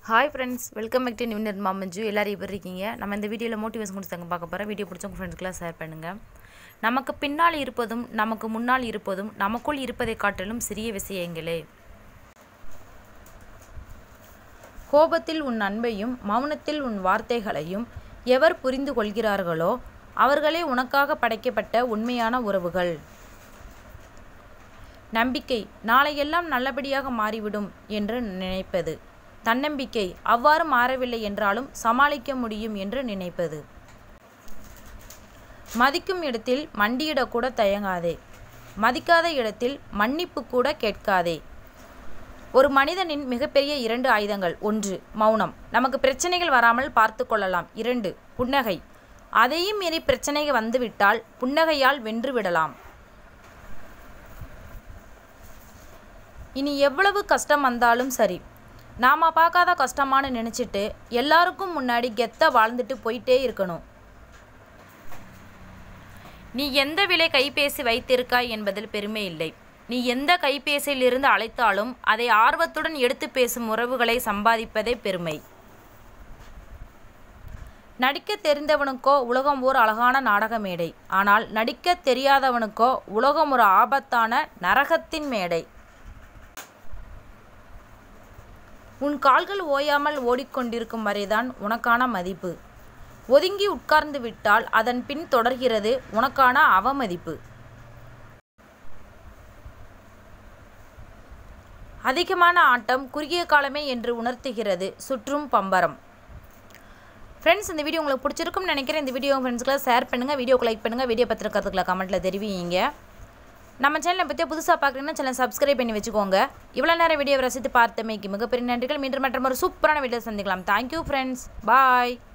hi friends welcome back to நிவினர் மாமஞ்சு எல்லோரும் எப்படி இருக்கீங்க நம்ம இந்த வீடியோவில் மோட்டிவேஷன் கொடுத்தாங்க பார்க்க போகிறோம் வீடியோ பிடிச்சவங்க ஃப்ரெண்ட்ஸ்க்குலாம் ஷேர் பண்ணுங்கள் நமக்கு பின்னால் இருப்பதும் நமக்கு முன்னால் இருப்பதும் நமக்குள் இருப்பதை காட்டிலும் சிறிய விஷயங்களே கோபத்தில் உன் அன்பையும் மௌனத்தில் உன் வார்த்தைகளையும் எவர் புரிந்து கொள்கிறார்களோ அவர்களே உனக்காக படைக்கப்பட்ட உண்மையான உறவுகள் நம்பிக்கை நாளையெல்லாம் நல்லபடியாக மாறிவிடும் என்று நினைப்பது தன்னம்பிக்கை அவ்வாறு மாறவில்லை என்றாலும் சமாளிக்க முடியும் என்று நினைப்பது மதிக்கும் இடத்தில் மண்டியிடக்கூட தயங்காதே மதிக்காத இடத்தில் மன்னிப்பு கூட கேட்காதே ஒரு மனிதனின் மிகப்பெரிய இரண்டு ஆயுதங்கள் ஒன்று மௌனம் நமக்கு பிரச்சனைகள் வராமல் பார்த்து கொள்ளலாம் இரண்டு புன்னகை அதையும் மீறி பிரச்சனை வந்துவிட்டால் புன்னகையால் வென்று விடலாம் இனி எவ்வளவு கஷ்டம் வந்தாலும் சரி நாம பார்க்காத கஷ்டமானு நினச்சிட்டு எல்லாருக்கும் முன்னாடி கெத்த வாழ்ந்துட்டு போயிட்டே இருக்கணும் நீ எந்த விலை கைபேசி வைத்திருக்காய் என்பதில் பெருமை இல்லை நீ எந்த கைபேசியிலிருந்து அழைத்தாலும் அதை ஆர்வத்துடன் எடுத்து பேசும் உறவுகளை சம்பாதிப்பதே பெருமை நடிக்க தெரிந்தவனுக்கோ உலகம் ஓர் அழகான நாடக மேடை ஆனால் நடிக்க தெரியாதவனுக்கோ உலகம் ஒரு ஆபத்தான நரகத்தின் மேடை உன் கால்கள் ஓயாமல் ஓடிக்கொண்டிருக்கும் வரைதான் உனக்கான மதிப்பு ஒதுங்கி உட்கார்ந்து விட்டால் அதன் பின் தொடர்கிறது உனக்கான அவமதிப்பு அதிகமான ஆட்டம் குறுகிய காலமே என்று உணர்த்துகிறது சுற்றும் பம்பரம் ஃப்ரெண்ட்ஸ் இந்த வீடியோ உங்களுக்கு பிடிச்சிருக்கும்னு நினைக்கிறேன் இந்த வீடியோ ஃப்ரெண்ட்ஸ்க்குலாம் ஷேர் பண்ணுங்கள் வீடியோக்கு லைக் பண்ணுங்கள் வீடியோ பத்திரிக்கிறதுக்குள்ள கமெண்ட்டில் தெரிவிங்க நம்ம சேனலை பற்றி புதுசாக பார்க்குறீங்கன்னா சேனல் சப்ஸ்கிரைப் பண்ணி வச்சுக்கோங்க இவ்வளோ நேரம் வீடியோ ரசித்து பார்த்தமைக்கு மிகப்பெரிய நன்றிகள் மீண்டும் மற்றும் ஒரு சூப்பரான வீடியோ சந்திக்கலாம் தேங்க்யூ ஃப்ரெண்ட்ஸ் பாய்